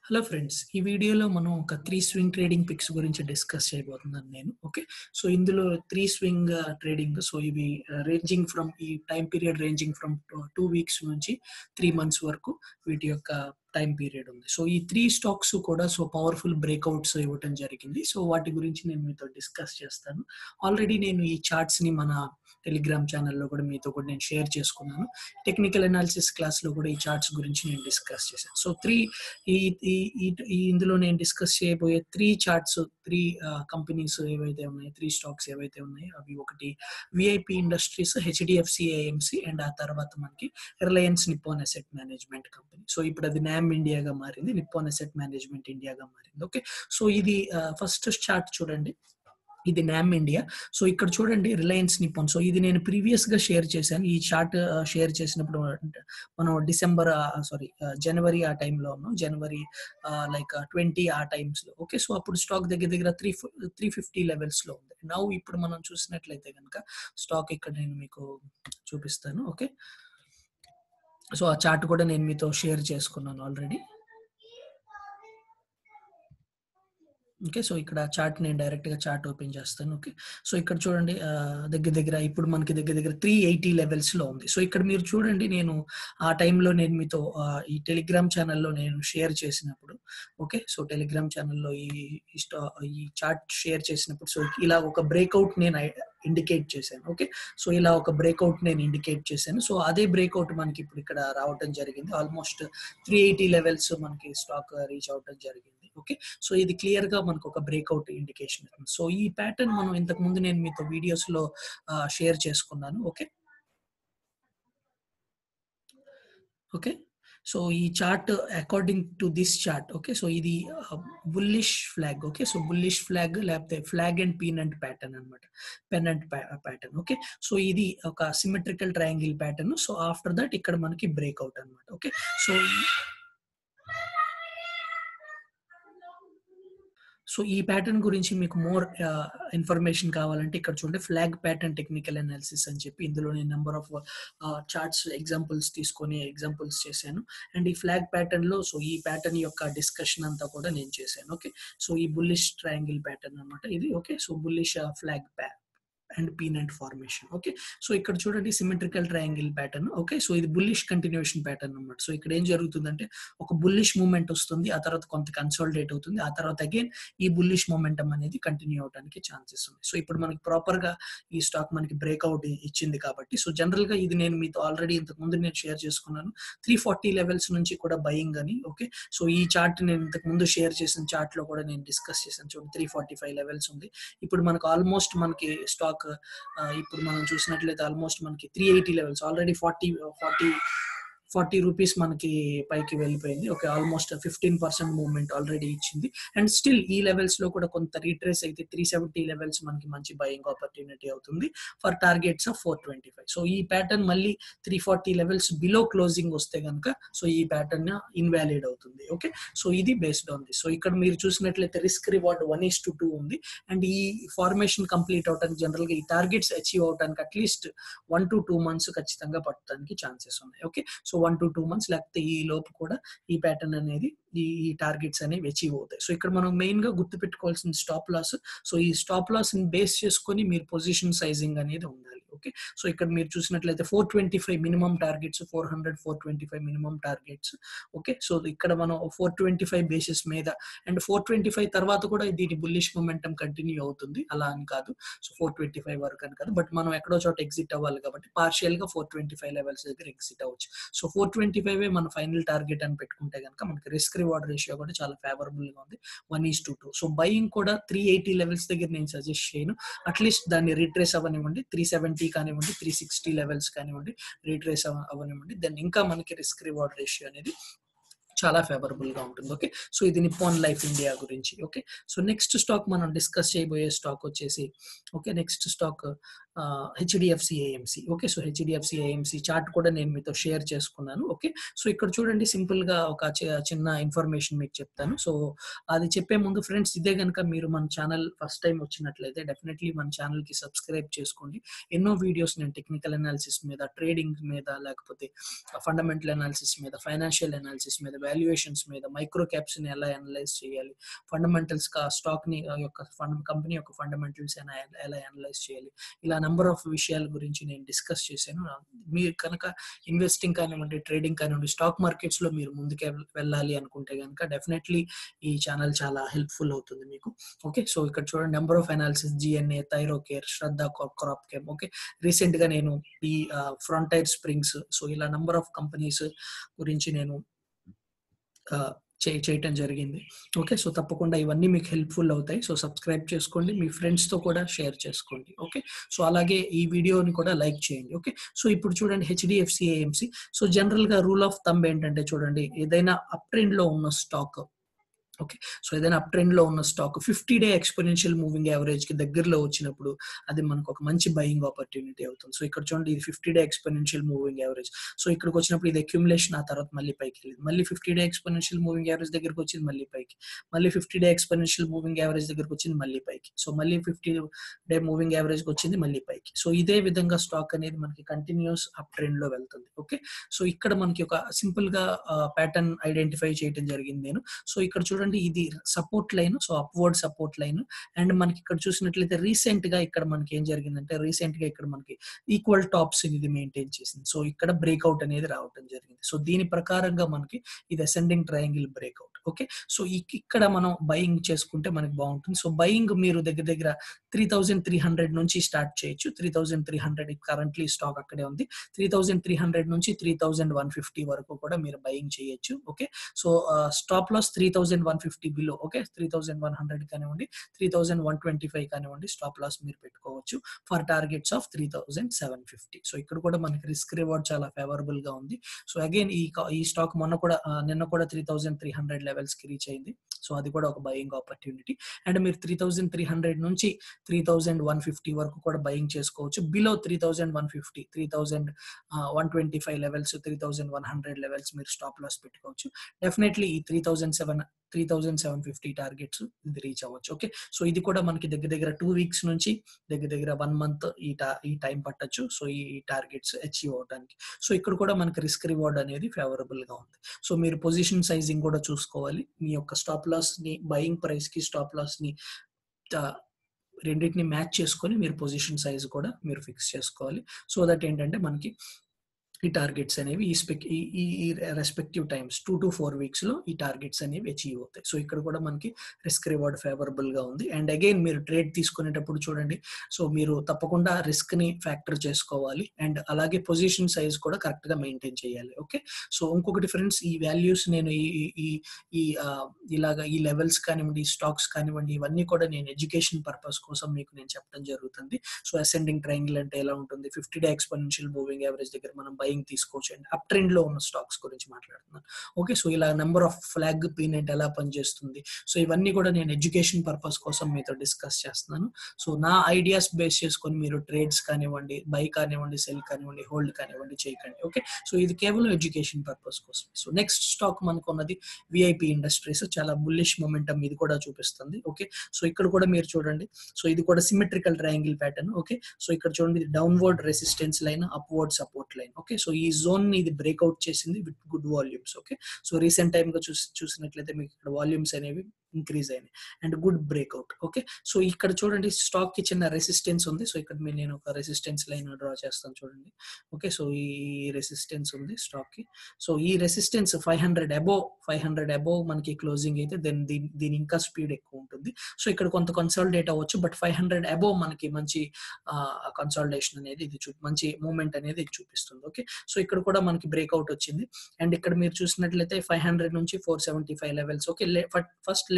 hello friends ఈ వీడియోలో మనం ఒక త్రీ స్వింగ్ ట్రేడింగ్ పిక్స్ గురించి డిస్కస్ చేయబోతున్నాను నేను ఓకే సో ఇందులో త్రీ స్వింగ్ ట్రేడింగ్ సో ఇవి రేంజింగ్ ఫ్రమ్ ఈ time period ranging from two weeks నుంచి త్రీ మంత్స్ వరకు వీటి యొక్క టైం పీరియడ్ ఉంది సో ఈ త్రీ స్టాక్స్ కూడా సో పవర్ఫుల్ బ్రేక్అవుట్స్ ఇవ్వటం జరిగింది సో వాటి గురించి నేను మీతో డిస్కస్ చేస్తాను ఆల్రెడీ నేను ఈ చార్ట్స్ ని మన టెలిగ్రామ్ ఛానల్లో కూడా మీతో కూడా నేను షేర్ చేసుకున్నాను టెక్నికల్ అనాలిసిస్ క్లాస్లో కూడా ఈ చార్ట్స్ గురించి నేను డిస్కస్ చేశాను సో త్రీ ఈ ఈ ఇందులో నేను డిస్కస్ చేయబోయే త్రీ చార్ట్స్ త్రీ కంపెనీస్ ఏవైతే ఉన్నాయో త్రీ స్టాక్స్ ఏవైతే ఉన్నాయో అవి ఒకటి VIP industries HDFC AMC and ఆ తర్వాత మనకి Reliance Nippon asset management company so ఇప్పుడు అది నామ్ ఇండియాగా మారింది నిప్పాన్ అసెట్ మేనేజ్మెంట్ ఇండియాగా మారింది ఓకే సో ఇది ఫస్ట్ చార్ట్ చూడండి ఇది నామ్ ఇండియా సో ఇక్కడ చూడండి రిలయన్స్ నిప్పాన్ సో ఇది నేను ప్రీవియస్ గా షేర్ చేశాను ఈ చార్ట్ షేర్ చేసినప్పుడు మనం డిసెంబర్ సారీ జనవరి ఆ టైంలో ఉన్నాం జనవరి లైక్ ట్వంటీ ఆ టైమ్స్ లో ఓకే సో అప్పుడు స్టాక్ దగ్గర దగ్గర త్రీ త్రీ ఫిఫ్టీ లెవెల్స్ లో ఉంది నౌ ఇప్పుడు మనం చూసినట్లయితే కనుక స్టాక్ ఇక్కడ నేను మీకు చూపిస్తాను ఓకే సో ఆ చార్ట్ కూడా నేను మీతో షేర్ చేసుకున్నాను ఆల్రెడీ ఓకే సో ఇక్కడ చార్ట్ నేను డైరెక్ట్ గా చార్ట్ ఓపెన్ చేస్తాను ఓకే సో ఇక్కడ చూడండి దగ్గర దగ్గర ఇప్పుడు మనకి దగ్గర దగ్గర త్రీ ఎయిటీ లెవెల్స్ లో ఉంది సో ఇక్కడ మీరు చూడండి నేను ఆ టైంలో నేను మీతో ఈ టెలిగ్రామ్ ఛానల్లో నేను షేర్ చేసినప్పుడు ఓకే సో టెలిగ్రామ్ ఛానల్లో ఈ ఈ చార్ట్ షేర్ చేసినప్పుడు సో ఇలా ఒక బ్రేక్అవుట్ నేను ఇండికేట్ చేశాను ఓకే సో ఇలా ఒక బ్రేక్అవుట్ నేను ఇండికేట్ చేశాను సో అదే బ్రేక్అవుట్ మనకి ఇప్పుడు ఇక్కడ రావటం జరిగింది ఆల్మోస్ట్ త్రీ ఎయిటీ లెవెల్స్ మనకి స్టాక్ రీచ్ అవటం జరిగింది ఓకే సో ఇది క్లియర్ గా మనకు ఒక బ్రేక్అవుట్ ఇండికేషన్ సో ఈ ప్యాటర్న్ మనం ఇంతకు ముందు నేను మీతో వీడియోస్ లో షేర్ చేసుకున్నాను ఓకే ఓకే సో ఈ chart according to this chart okay so ఇది bullish flag okay so bullish flag లేకపోతే ఫ్లాగ్ అండ్ పీనెంట్ ప్యాటర్న్ అనమాట పెనెంట్ ప్యాటర్న్ ఓకే సో ఇది ఒక symmetrical triangle pattern so after that ఇక్కడ మనకి breakout అనమాట okay so so ఈ pattern గురించి మీకు మోర్ ఇన్ఫర్మేషన్ కావాలంటే ఇక్కడ చూడండి ఫ్లాగ్ ప్యాటర్న్ టెక్నికల్ అనాలిసిస్ అని చెప్పి ఇందులో నేను నెంబర్ ఆఫ్ చార్ట్స్ ఎగ్జాంపుల్స్ తీసుకొని ఎగ్జాంపుల్స్ చేశాను అండ్ ఈ ఫ్లాగ్ ప్యాటర్న్ లో సో ఈ ప్యాటర్న్ యొక్క డిస్కషన్ అంతా కూడా నేను చేశాను ఓకే సో ఈ బుల్లిష్ ట్రయాంగిల్ ప్యాటర్న్ అనమాట ఇది ఓకే సో బుల్లిష్ ఫ్లాగ్ ప్యా and pennant formation okay so ఇక్కడ చూడండి symmetrical triangle pattern okay so ఇది బుల్లిష్ కంటిన్యూషన్ ప్యాటర్న్ అనమాట సో ఇక్కడ ఏం జరుగుతుందంటే ఒక బుల్లిష్ మూమెంట్ వస్తుంది ఆ తర్వాత కొంత కన్సాలిడేట్ అవుతుంది ఆ తర్వాత అగైన్ ఈ బుల్లిష్ మూమెంటం అనేది కంటిన్యూ అవడానికి ఛాన్సెస్ ఉన్నాయి సో ఇప్పుడు మనకి ప్రాపర్ గా ఈ స్టాక్ మనకి బ్రేక్అవుట్ ఇచ్చింది కాబట్టి సో జనరల్ గా ఇది నేను మీతో ఆల్రెడీ ఇంతకు ముందు నేను షేర్ చేసుకున్నాను త్రీ ఫార్టీ లెవెల్స్ నుంచి కూడా బయింగ్ అని ఓకే సో ఈ చార్ట్ నేను ఇంతకు ముందు షేర్ చేసిన చార్ట్ లో కూడా నేను డిస్కస్ చేశాను చూడండి త్రీ ఫార్టీ ఫైవ్ లెవెల్స్ ఉంది ఇప్పుడు మనకు ఆల్మోస్ట్ మనకి స్టాక్ ఇప్పుడు మనం చూసినట్లయితే ఆల్మోస్ట్ మనకి three eighty levels already forty forty forty rupees మనకి పైకి వెళ్ళిపోయింది okay almost fifteen percent movement already ఇచ్చింది అండ్ స్టిల్ ఈ లెవెల్స్ లో కూడా కొంత రీట్రేస్ అయితే త్రీ సెవెంటీ లెవెల్స్ మనకి మంచి బయింగ్ ఆపర్చునిటీ అవుతుంది for targets of four twenty five so ఈ ప్యాటర్న్ మళ్ళీ three forty levels below closing వస్తే కనుక సో ఈ ప్యాటర్న్ ఇన్వాలిడ్ అవుతుంది ఓకే సో ఇది బేస్డ్ ఆన్ ది సో ఇక్కడ మీరు చూసినట్లయితే risk reward one is to two ఉంది అండ్ ఈ ఫార్మేషన్ కంప్లీట్ అవడానికి జనరల్ గా ఈ టార్గెట్స్ అచీవ్ అవడానికి at least one to two months ఖచ్చితంగా పట్టడానికి ఛాన్సెస్ ఉన్నాయి okay so one to two months లేకపోతే ఈ లోపు కూడా ఈ ప్యాటర్న్ అనేది ఈ టార్గెట్స్ అనేవి అచీవ్ అవుతాయి సో ఇక్కడ మనం మెయిన్ గా గుర్తు పెట్టుకోవాల్సిన స్టాప్ లాస్ సో ఈ స్టాప్ లాస్ ని బేస్ చేసుకొని మీరు పొజిషన్ సైజింగ్ అనేది ఉండాలి ఓకే సో ఇక్కడ మీరు చూసినట్లయితే four twenty five minimum targets four hundred four twenty five minimum targets okay so ఇక్కడ మనం ఫోర్ ట్వంటీ ఫైవ్ బేసిస్ మీద అండ్ ఫోర్ ట్వంటీ ఫైవ్ తర్వాత కూడా దీని బుల్లిష్ మొమెంటం కంటిన్యూ అవుతుంది అలా అని కాదు సో ఫోర్ ట్వంటీ ఫైవ్ వరకు అని కాదు బట్ మనం ఎక్కడో చోట ఎగ్జిట్ అవ్వాలి కాబట్టి పార్షియల్ గా ఫోర్ ట్వంటీ ఫైవ్ లెవెల్స్ దగ్గర ఎగ్జిట్ అవ్వచ్చు సో ఫోర్ ట్వంటీ ఫైవ్ మన ఫైనల్ టార్గెట్ అని పెట్టుకుంటే కనుక మనకి రిస్క్ రివార్డ్ రేషియో కూడా చాలా ఫేవరబుల్ గా ఉంది one is to two so buying కూడా త్రీ ఎయిటీ లెవెల్స్ దగ్గర నేను సజెస్ట్ చేయను అట్లీస్ట్ దాన్ని రీట్రేస్ అవ్వనివ్వండి త్రీ సెవెంటీ కానివ్వండి త్రీ సిక్స్టీ లెవెల్స్ కానివ్వండి రీట్రేస్ అవ్వనివ్వండి దెన్ ఇంకా మనకి రిస్క్ రివార్డ్ రేషియో అనేది చాలా ఫేవరబుల్ గా ఉంటుంది ఓకే సో ఇది నిప్పాన్ లైఫ్ ఇండియా గురించి ఓకే సో నెక్స్ట్ స్టాక్ మనం డిస్కస్ చేయబోయే స్టాక్ వచ్చేసి okay next stock HDFC AMC okay so HDFC AMC chart కూడా నేను మీతో షేర్ చేసుకున్నాను ఓకే సో ఇక్కడ చూడండి సింపుల్ గా ఒక చి- చిన్న ఇన్ఫర్మేషన్ మీకు చెప్తాను సో అది చెప్పే ముందు ఫ్రెండ్స్ ఇదే కనుక మీరు మన ఛానల్ ఫస్ట్ టైం వచ్చినట్లయితే డెఫినెట్లీ మన ఛానల్ కి సబ్స్క్రైబ్ చేసుకోండి ఎన్నో వీడియోస్ నేను టెక్నికల్ అనాలిసిస్ మీద ట్రేడింగ్ మీద లేకపోతే ఫండమెంటల్ అనాలిసిస్ మీద ఫైనాన్షియల్ అనాలిసిస్ మీద వాల్యుయేషన్స్ మీద మైక్రో క్యాప్స్ ని ఎలా అనలైజ్ చేయాలి ఫండమెంటల్స్ స్టాక్ ని ఆ యొక్క ఫండ్ కంపెనీ యొక్క ఫండమెంటల్స్ ఎలా అనలైజ్ చేయాలి ఇలా నెంబర్ ఆఫ్ విషయాల గురించి నేను డిస్కస్ చేశాను మీరు కనుక ఇన్వెస్టింగ్ కానివ్వండి ట్రేడింగ్ కానివ్వండి స్టాక్ మార్కెట్స్ లో మీరు ముందుకు వెళ్ళాలి అనుకుంటే కనుక డెఫినెట్లీ ఈ ఛానల్ చాలా హెల్ప్ఫుల్ అవుతుంది మీకు ఓకే సో ఇక్కడ చూడండి number of analysis GNA Thyrocare Sharda Cropchem okay recent గా నేను ఈ ఫ్రంటైర్ స్ప్రింగ్స్ సో ఇలా నెంబర్ ఆఫ్ కంపెనీస్ గురించి నేను ఆ, చే- చేయటం జరిగింది ఓకే సో తప్పకుండా ఇవన్నీ మీకు హెల్ప్ఫుల్ అవుతాయి సో సబ్స్క్రైబ్ చేసుకోండి మీ ఫ్రెండ్స్ తో కూడా షేర్ చేసుకోండి ఓకే సో అలాగే ఈ వీడియోని కూడా లైక్ చేయండి ఓకే సో ఇప్పుడు చూడండి హెచ్డిఎఫ్సి ఏఎంసి సో జనరల్ గా రూల్ ఆఫ్ థంబ్ ఏంటంటే చూడండి ఏదైనా అప్ ట్రెండ్ లో ఉన్న స్టాక్ ఓకే సో ఏదైనా అప్ ట్రెండ్ లో ఉన్న stock fifty day exponential moving average కి దగ్గరలో వచ్చినప్పుడు అది మనకు ఒక మంచి బయింగ్ ఆపర్చునిటీ అవుతుంది సో ఇక్కడ చూడండి ఇది fifty day exponential moving average so ఇక్కడికి వచ్చినప్పుడు ఇది అక్యుములేషన్ ఆ తర్వాత మళ్ళీ పైకి వెళ్ళింది మళ్ళీ fifty day exponential moving average దగ్గరకు వచ్చింది మళ్ళీ పైకి మళ్ళీ fifty day exponential moving average దగ్గరకు వచ్చింది మళ్ళీ పైకి సో మళ్ళీ ఫిఫ్టీ డే మూవింగ్ యావరేజ్ వచ్చింది మళ్ళీ పైకి సో ఇదే విధంగా స్టాక్ అనేది మనకి కంటిన్యూస్ అప్ ట్రెండ్ లో వెళ్తుంది ఓకే సో ఇక్కడ మనకి ఒక సింపుల్ గా ప్యాటర్న్ ఐడెంటిఫై చేయడం జరిగింది నేను సో ఇక్కడ చూడండి ఇది support line so upward support line and మనకి ఇక్కడ చూసినట్లయితే రీసెంట్ గా ఇక్కడ మనకి ఏం జరిగిందంటే రీసెంట్ గా ఇక్కడ మనకి ఈక్వల్ టాప్స్ ఇది మెయింటైన్ చేసింది సో ఇక్కడ బ్రేక్అవుట్ అనేది రావటం జరిగింది సో దీని ప్రకారంగా మనకి ఇది ascending triangle breakout okay so ఇక్- ఇక్కడ మనం బయింగ్ చేసుకుంటే మనకి బాగుంటుంది సో బయింగ్ మీరు దగ్గర దగ్గర త్రీ థౌజండ్ త్రీ హండ్రెడ్ నుంచి స్టార్ట్ చేయొచ్చు three thousand three hundred currently stock అక్కడే ఉంది త్రీ థౌజండ్ త్రీ హండ్రెడ్ నుంచి త్రీ థౌజండ్ వన్ ఫిఫ్టీ వరకు కూడా మీరు బయింగ్ చేయొచ్చు okay so stop loss three thousand one fifty below okay three thousand one hundred కానివ్వండి three thousand one twenty five కానివ్వండి stop loss మీరు పెట్టుకోవచ్చు for targets of three thousand seven fifty so ఇక్కడ కూడా మనకి రిస్క్ రివార్డ్ చాలా favourable గా ఉంది సో అగైన్ ఈ కా- ఈ స్టాక్ మొన్న కూడా ఆ, నిన్న కూడా three thousand three hundred levels కి రీచ్ అయింది సో అది కూడా ఒక బయింగ్ ఆపర్చునిటీ అండ్ మీరు త్రీ థౌజండ్ త్రీ హండ్రెడ్ నుంచి త్రీ థౌజండ్ వన్ ఫిఫ్టీ వరకు కూడా బయింగ్ చేసుకోవచ్చు below three thousand one fifty three thousand one twenty five levels three thousand one hundred levels మీరు స్టాప్ లాస్ పెట్టుకోవచ్చు డెఫినెట్లీ ఈ three thousand seven three thousand seven fifty targets ఇది reach అవ్వచ్చు okay so ఇది కూడా మనకి దగ్గర దగ్గర టూ వీక్స్ నుంచి దగ్గర దగ్గర వన్ మంత్ ఈ టా ఈ టైం పట్టొచ్చు సో ఈ టార్గెట్స్ అచీవ్ అవడానికి సో ఇక్కడ కూడా మనకి రిస్క్ రివార్డ్ అనేది ఫేవరబుల్ గా ఉంది సో మీరు పొజిషన్ సైజింగ్ కూడా చూసుకోవాలి మీ యొక్క స్టాప్ లాస్ ని బయింగ్ ప్రైస్ కి స్టాప్ లాస్ ని ఆ, రెండింటిని మ్యాచ్ చేసుకొని మీరు పొజిషన్ సైజ్ కూడా మీరు ఫిక్స్ చేసుకోవాలి సో దట్ ఏంటంటే మనకి ఈ టార్గెట్స్ అనేవి ఈ స్పెక్ ఈ ఈ respective times two to four weeks లో ఈ టార్గెట్స్ అనేవి అచీవ్ అవుతాయి సో ఇక్కడ కూడా మనకి రిస్క్ రివార్డ్ ఫేవరబుల్ గా ఉంది అండ్ అగైన్ మీరు ట్రేడ్ తీసుకునేటప్పుడు చూడండి సో మీరు తప్పకుండా రిస్క్ ని ఫ్యాక్టర్ చేసుకోవాలి అండ్ అలాగే పొజిషన్ సైజ్ కూడా కరెక్ట్ గా మెయింటైన్ చేయాలి ఓకే సో ఇంకొకటి ఫ్రెండ్స్ ఈ వాల్యూస్ నేను ఈ ఈ- ఈ ఈ ఆ, ఇలాగా ఈ లెవెల్స్ కానివ్వండి ఈ స్టాక్స్ కానివ్వండి ఇవన్నీ కూడా నేను ఎడ్యుకేషన్ పర్పస్ కోసం మీకు నేను చెప్పడం జరుగుతుంది సో అసెండింగ్ ట్రయాంగిల్ అంటే ఎలా ఉంటుంది fifty day exponential moving average దగ్గర మనం బయింగ్ తీసుకోవచ్చు అండ్ అప్ ట్రెండ్ లో ఉన్న స్టాక్స్ గురించి మాట్లాడుతున్నాను ఓకే సో ఇలా నెంబర్ ఆఫ్ ఫ్లాగ్ పీనెంట్ ఎలా పనిచేస్తుంది సో ఇవన్నీ కూడా నేను ఎడ్యుకేషన్ పర్పస్ కోసం మీతో డిస్కస్ చేస్తున్నాను సో నా ఐడియాస్ బేస్ చేసుకొని మీరు ట్రేడ్స్ కానివ్వండి బై కానివ్వండి సెల్ కానివ్వండి హోల్డ్ కానివ్వండి చేయకండి ఓకే సో ఇది కేవలం ఎడ్యుకేషన్ పర్పస్ కోసం సో నెక్స్ట్ స్టాక్ మనకు ఉన్నది విఐపి ఇండస్ట్రీస్ చాలా బుల్లిష్ మొమెంటం ఇది కూడా చూపిస్తుంది ఓకే సో ఇక్కడ కూడా మీరు చూడండి సో ఇది కూడా symmetrical triangle pattern okay so ఇక్కడ చూడండి ఇది downward resistance line upward support line okay so ఈ జోన్ ని ఇది బ్రేక్అవుట్ చేసింది with good volumes okay so recent time గా చూసి చూసినట్లయితే మీకు ఇక్కడ వాల్యూమ్స్ అనేవి ఇంక్రీజ్ అయినాయి and good breakout okay so ఇక్కడ చూడండి స్టాక్ కి చిన్న రెసిస్టెన్స్ ఉంది సో ఇక్కడ మీరు నేను ఒక రెసిస్టెన్స్ లైన్ డ్రా చేస్తాను చూడండి ఓకే సో ఈ రెసిస్టెన్స్ ఉంది స్టాక్ కి సో ఈ resistance five hundred above five hundred above మనకి క్లోజింగ్ అయితే దెన్ దీని దీని ఇంకా స్పీడ్ ఎక్కువ ఉంటుంది సో ఇక్కడ కొంత కన్సాలిడేట్ అవ్వచ్చు బట్ ఫైవ్ హండ్రెడ్ అబోవ్ మనకి మంచి కన్సాలిడేషన్ అనేది ఇది చూ మంచి మూమెంట్ అనేది ఇది చూపిస్తుంది ఓకే సో ఇక్కడ కూడా మనకి బ్రేక్అవుట్ వచ్చింది అండ్ ఇక్కడ మీరు చూసినట్లయితే ఫైవ్ హండ్రెడ్ నుంచి four seventy five levels okay first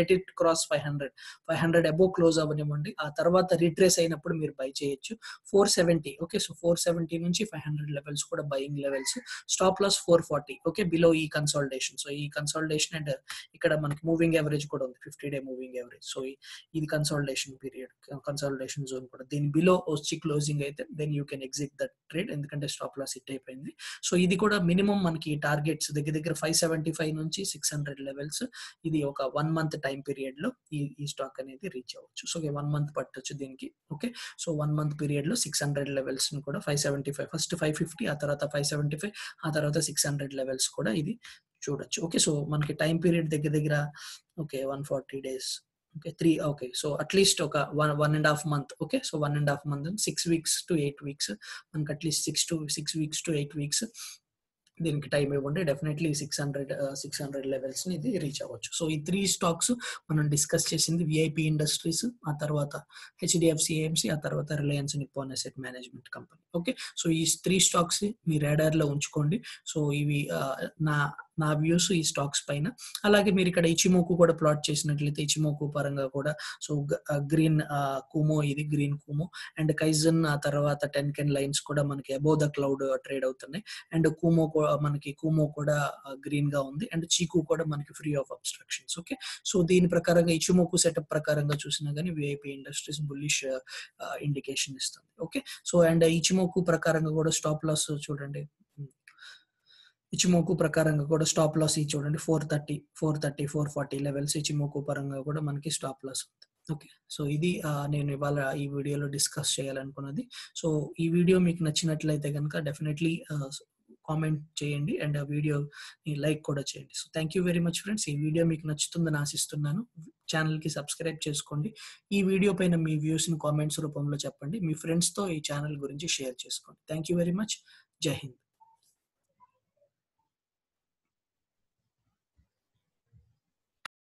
let it cross five hundred five hundred above close అవ్వనివ్వండి ఆ తర్వాత రిట్రేస్ అయినప్పుడు మీరు బై చేయొచ్చు four seventy okay so four seventy నుంచి ఫైవ్ హండ్రెడ్ లెవెల్స్ కూడా buying levels stop loss four forty okay below ఈ consultation so ఈ కన్సల్టేషన్ అండ్ ఇక్కడ మనకి మూవింగ్ యావరేజ్ కూడా ఉంది fifty day moving average so ఇది కన్సల్టేషన్ పీరియడ్ కన్సల్టేషన్ జోన్ కూడా దీని బిలో వచ్చి క్లోజింగ్ అయితే then you can exit that trade ఎందుకంటే స్టాప్ లాస్ హిట్ అయిపోయింది సో ఇది కూడా మినిమం మనకి టార్గెట్స్ దగ్గర దగ్గర ఫైవ్ సెవెంటీ ఫైవ్ నుంచి సిక్స్ హండ్రెడ్ లెవెల్స్ ఇది ఒక వన్ మంత్ టైం పీరియడ్ లో ఈ ఈ స్టాక్ అనేది రీచ్ అవ్వచ్చు సో వన్ మంత్ పట్టొచ్చు దీనికి okay so one month period లో సిక్స్ హండ్రెడ్ లెవెల్స్ కూడా five seventy five first five fifty ఆ తర్వాత ఫైవ్ సెవెంటీ ఫైవ్ ఆ తర్వాత సిక్స్ హండ్రెడ్ లెవెల్స్ కూడా ఇది చూడొచ్చు ఓకే సో మనకి టైం పీరియడ్ దగ్గర దగ్గర okay one forty days okay three okay so at least ఒక one one and half month okay so one and half month six weeks to eight weeks మనకి at least six to six weeks to eight weeks దీనికి time ఇవ్వండి definitely six hundred six hundred levels ని ఇది reach అవ్వచ్చు so ఈ three stocks మనం discuss చేసింది VIP industries ఆ తర్వాత హెచ్డిఎఫ్సి ఏఎంసి ఆ తర్వాత Reliance Nippon asset management company okay so ఈ త్రీ స్టాక్స్ మీ radar లో ఉంచుకోండి సో ఇవి ఆ, నా నా వ్యూస్ ఈ స్టాక్స్ పైన అలాగే మీరు ఇక్కడ ఇచిమోకు కూడా ప్లాట్ చేసినట్లయితే ఇచిమోకు పరంగా కూడా సో గ్రీన్ కూమో ఇది గ్రీన్ కూమో అండ్ కైజన్ ఆ తర్వాత టెన్ కెన్ లైన్స్ కూడా మనకి అబౌవ్ ద క్లౌడ్ ట్రేడ్ అవుతున్నాయి అండ్ కూమో కూ- మనకి కూమో కూడా గ్రీన్ గా ఉంది అండ్ చీకు కూడా మనకి free of obstructions okay so దీని ప్రకారంగా ఇచిమోకు సెటప్ ప్రకారంగా చూసినా కానీ విఐపి ఇండస్ట్రీస్ బుల్లిష్ ఇండికేషన్ ఇస్తుంది ఓకే సో అండ్ ఇచిమోకు ప్రకారంగా కూడా స్టాప్ లాస్ చూడండి ఇచిమోకు ప్రకారంగా కూడా స్టాప్ లాస్ ఈ చూడండి four thirty four thirty four forty levels Ichimoku పరంగా కూడా మనకి స్టాప్ లాస్ ఉంది ఓకే సో ఇది ఆ, నేను ఇవాళ ఈ వీడియోలో డిస్కస్ చేయాలనుకున్నది సో ఈ వీడియో మీకు నచ్చినట్లయితే కనుక డెఫినెట్లీ కామెంట్ చేయండి అండ్ ఆ వీడియోని లైక్ కూడా చేయండి so thank you very much friends ఈ వీడియో మీకు నచ్చుతుందని ఆశిస్తున్నాను ఛానల్కి సబ్స్క్రైబ్ చేసుకోండి ఈ వీడియో పైన మీ వ్యూస్ని కామెంట్స్ రూపంలో చెప్పండి మీ ఫ్రెండ్స్తో ఈ ఛానల్ గురించి షేర్ చేసుకోండి థ్యాంక్ యూ వెరీ మచ్ జై హింద్